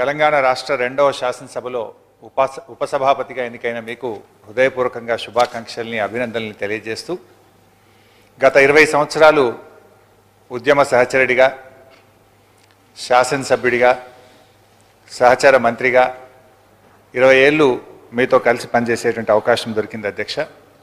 తెలంగాణ రాష్ట్ర రెండవ శాసనసభలో ఉప ఉపసభాపతిగా ఎన్నికైన మీకు హృదయపూర్వకంగా శుభాకాంక్షల్ని అభినందనల్ని తెలియజేస్తూ గత ఇరవై సంవత్సరాలు ఉద్యమ సహచరుడిగా శాసనసభ్యుడిగా సహచర మంత్రిగా ఇరవై ఏళ్ళు మీతో కలిసి పనిచేసేటువంటి అవకాశం దొరికింది అధ్యక్ష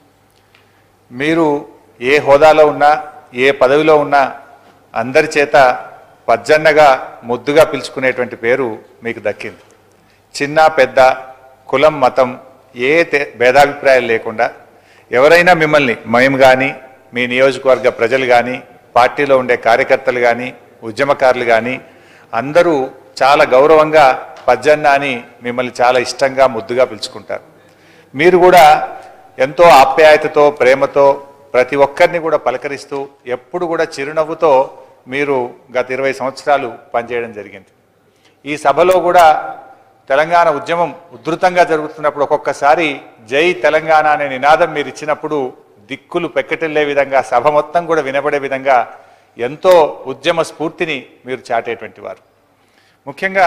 మీరు ఏ హోదాలో ఉన్నా ఏ పదవిలో ఉన్నా అందరి చేత పజ్జన్నగా ముద్దుగా పిలుచుకునేటువంటి పేరు మీకు దక్కింది చిన్న పెద్ద కులం మతం ఏ తే- భేదాభిప్రాయాలు లేకుండా ఎవరైనా మిమ్మల్ని మేము కానీ మీ నియోజకవర్గ ప్రజలు కానీ పార్టీలో ఉండే కార్యకర్తలు కానీ ఉద్యమకారులు కానీ అందరూ చాలా గౌరవంగా పజ్జన్న అని మిమ్మల్ని చాలా ఇష్టంగా ముద్దుగా పిలుచుకుంటారు మీరు కూడా ఎంతో ఆప్యాయతతో ప్రేమతో ప్రతి ఒక్కరిని కూడా పలకరిస్తూ ఎప్పుడు కూడా చిరునవ్వుతో మీరు గత ఇరవై సంవత్సరాలు పనిచేయడం జరిగింది ఈ సభలో కూడా తెలంగాణ ఉద్యమం ఉధృతంగా జరుగుతున్నప్పుడు ఒక్కొక్కసారి జై తెలంగాణ అనే నినాదం మీరు ఇచ్చినప్పుడు దిక్కులు పెక్కటిల్లే విధంగా సభ మొత్తం కూడా వినబడే విధంగా ఎంతో ఉద్యమ స్ఫూర్తిని మీరు చాటేటువంటి వారు ముఖ్యంగా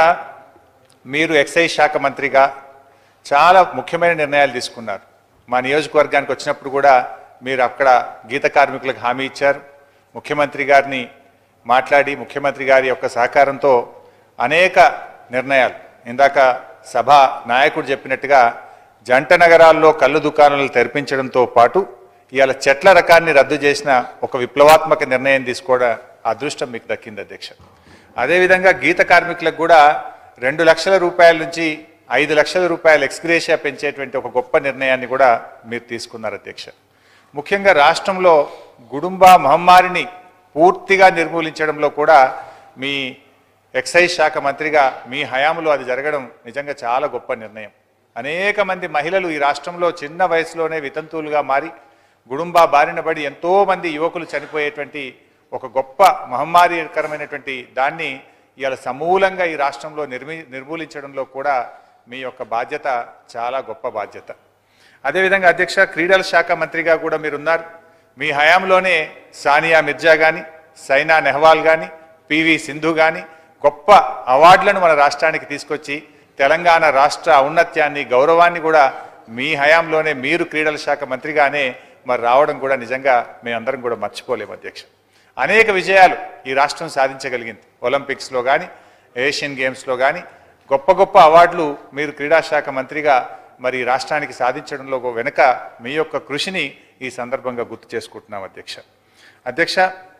మీరు ఎక్సైజ్ శాఖ మంత్రిగా చాలా ముఖ్యమైన నిర్ణయాలు తీసుకున్నారు మా నియోజకవర్గానికి వచ్చినప్పుడు కూడా మీరు అక్కడ గీత కార్మికులకు హామీ ఇచ్చారు ముఖ్యమంత్రి గారిని మాట్లాడి ముఖ్యమంత్రి గారి యొక్క సహకారంతో అనేక నిర్ణయాలు ఇందాక సభ నాయకుడు చెప్పినట్టుగా జంట నగరాల్లో కళ్ళు దుకాణాలు తెరిపించడంతో పాటు ఇవాళ చెట్ల రకాన్ని రద్దు చేసిన ఒక విప్లవాత్మక నిర్ణయం తీసుకోవడం అదృష్టం మీకు దక్కింది అధ్యక్ష అదేవిధంగా గీత కార్మికులకు కూడా రెండు లక్షల రూపాయల నుంచి ఐదు లక్షల రూపాయల ఎక్స్గ్రేషియా పెంచేటువంటి ఒక గొప్ప నిర్ణయాన్ని కూడా మీరు తీసుకున్నారు అధ్యక్ష ముఖ్యంగా రాష్ట్రంలో గుడుంబా మహమ్మారిని పూర్తిగా నిర్మూలించడంలో కూడా మీ ఎక్సైజ్ శాఖ మంత్రిగా మీ హయాంలో అది జరగడం నిజంగా చాలా గొప్ప నిర్ణయం అనేక మంది మహిళలు ఈ రాష్ట్రంలో చిన్న వయసులోనే వితంతువులుగా మారి గుడుంబా బారిన పడి ఎంతో మంది యువకులు చనిపోయేటువంటి ఒక గొప్ప మహమ్మారికరమైనటువంటి దాన్ని ఇవాళ సమూలంగా ఈ రాష్ట్రంలో నిర్మి నిర్మూలించడంలో కూడా మీ యొక్క బాధ్యత చాలా గొప్ప బాధ్యత అదేవిధంగా అధ్యక్ష క్రీడల శాఖ మంత్రిగా కూడా మీరున్నారు మీ హయాంలోనే సానియా మిర్జా కానీ సైనా నెహ్వాల్ కానీ పివి సింధు కానీ గొప్ప అవార్డులను మన రాష్ట్రానికి తీసుకొచ్చి తెలంగాణ రాష్ట్ర ఔన్నత్యాన్ని గౌరవాన్ని కూడా మీ హయాంలోనే మీరు క్రీడల శాఖ మంత్రిగానే మరి రావడం కూడా నిజంగా మేమందరం కూడా మర్చిపోలేము అధ్యక్ష అనేక విజయాలు ఈ రాష్ట్రం సాధించగలిగింది ఒలింపిక్స్లో కానీ ఏషియన్ గేమ్స్లో కానీ గొప్ప గొప్ప అవార్డులు మీరు క్రీడా శాఖ మంత్రిగా మరి ఈ రాష్ట్రానికి సాధించడంలో వెనుక మీ యొక్క కృషిని ఈ సందర్భంగా గుర్తు చేసుకుంటున్నాం అధ్యక్ష అధ్యక్ష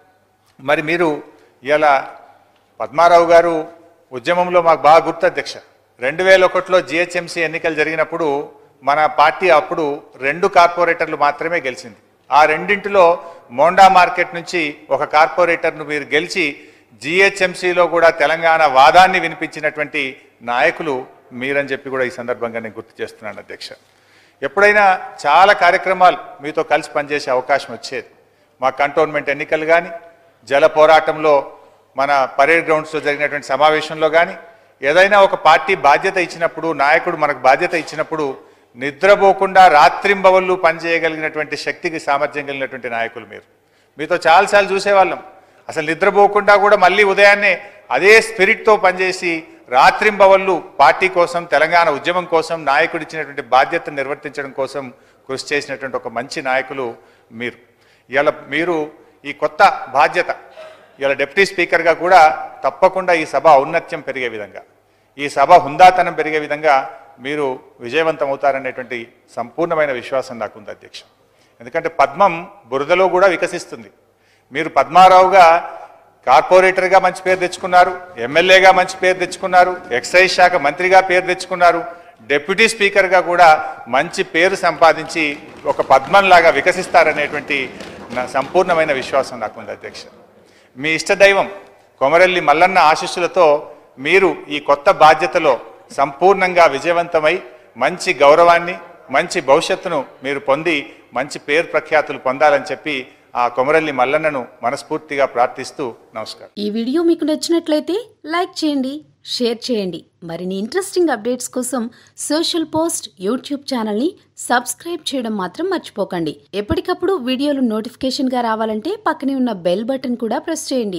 మరి మీరు ఇలా పద్మారావు గారు ఉద్యమంలో మాకు బాగా గుర్తు అధ్యక్ష రెండు వేల ఒకటిలో జిహెచ్ఎంసీ ఎన్నికలు జరిగినప్పుడు మన పార్టీ అప్పుడు రెండు కార్పొరేటర్లు మాత్రమే గెలిచింది ఆ రెండింటిలో మోండా మార్కెట్ నుంచి ఒక కార్పొరేటర్ను మీరు గెలిచి జిహెచ్ఎంసీలో కూడా తెలంగాణ వాదాన్ని వినిపించినటువంటి నాయకులు మీరని చెప్పి కూడా ఈ సందర్భంగా నేను గుర్తు చేస్తున్నాను అధ్యక్ష ఎప్పుడైనా చాలా కార్యక్రమాలు మీతో కలిసి పనిచేసే అవకాశం వచ్చేది మా కంటోన్మెంట్ ఎన్నికలు కానీ జల పోరాటంలో మన పరేడ్ గ్రౌండ్స్లో జరిగినటువంటి సమావేశంలో కానీ ఏదైనా ఒక పార్టీ బాధ్యత ఇచ్చినప్పుడు నాయకుడు మనకు బాధ్యత ఇచ్చినప్పుడు నిద్రపోకుండా రాత్రింబవళ్ళు పనిచేయగలిగినటువంటి శక్తికి సామర్థ్యం కలిగినటువంటి నాయకులు మీరు మీతో చాలాసార్లు చూసేవాళ్ళం అసలు నిద్రపోకుండా కూడా మళ్ళీ ఉదయాన్నే అదే స్పిరిట్తో పనిచేసి రాత్రింబవళ్ళు పార్టీ కోసం తెలంగాణ ఉద్యమం కోసం నాయకుడు ఇచ్చినటువంటి బాధ్యతను నిర్వర్తించడం కోసం కృషి చేసినటువంటి ఒక మంచి నాయకులు మీరు ఇవాళ మీరు ఈ కొత్త బాధ్యత ఇవాళ డిప్యూటీ స్పీకర్గా కూడా తప్పకుండా ఈ సభ ఔన్నత్యం పెరిగే విధంగా ఈ సభ హుందాతనం పెరిగే విధంగా మీరు విజయవంతం అవుతారనేటువంటి సంపూర్ణమైన విశ్వాసం నాకుంది అధ్యక్ష ఎందుకంటే పద్మం బురదలో కూడా వికసిస్తుంది మీరు పద్మారావుగా కార్పొరేటర్గా మంచి పేరు తెచ్చుకున్నారు ఎమ్మెల్యేగా మంచి పేరు తెచ్చుకున్నారు ఎక్సైజ్ శాఖ మంత్రిగా పేరు తెచ్చుకున్నారు డిప్యూటీ స్పీకర్గా కూడా మంచి పేరు సంపాదించి ఒక పద్మంలాగా వికసిస్తారనేటువంటి నా సంపూర్ణమైన విశ్వాసం నాకుంది అధ్యక్ష మీ ఇష్టదైవం కొమరల్లి మల్లన్న ఆశీస్సులతో మీరు ఈ కొత్త బాధ్యతలో సంపూర్ణంగా విజయవంతమై మంచి గౌరవాన్ని మంచి భవిష్యత్తును మీరు పొంది మంచి పేరు ప్రఖ్యాతులు పొందాలని చెప్పి ఆ కొమరల్లి మల్లన్నను మనస్ఫూర్తిగా ప్రార్థిస్తూ నమస్కారం ఈ వీడియో మీకు నచ్చినట్లయితే లైక్ చేయండి షేర్ చేయండి మరిన్ని ఇంట్రెస్టింగ్ అప్డేట్స్ కోసం సోషల్ పోస్ట్ యూట్యూబ్ ఛానల్ని సబ్స్క్రైబ్ చేయడం మాత్రం మర్చిపోకండి ఎప్పటికప్పుడు వీడియోలు నోటిఫికేషన్గా రావాలంటే పక్కనే ఉన్న బెల్ బటన్ కూడా ప్రెస్ చేయండి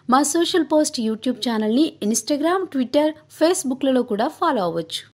మా సోషల్ పోస్ట్ యూట్యూబ్ ఛానల్ని ఇన్స్టాగ్రామ్ ట్విట్టర్ ఫేస్బుక్లలో కూడా ఫాలో అవ్వచ్చు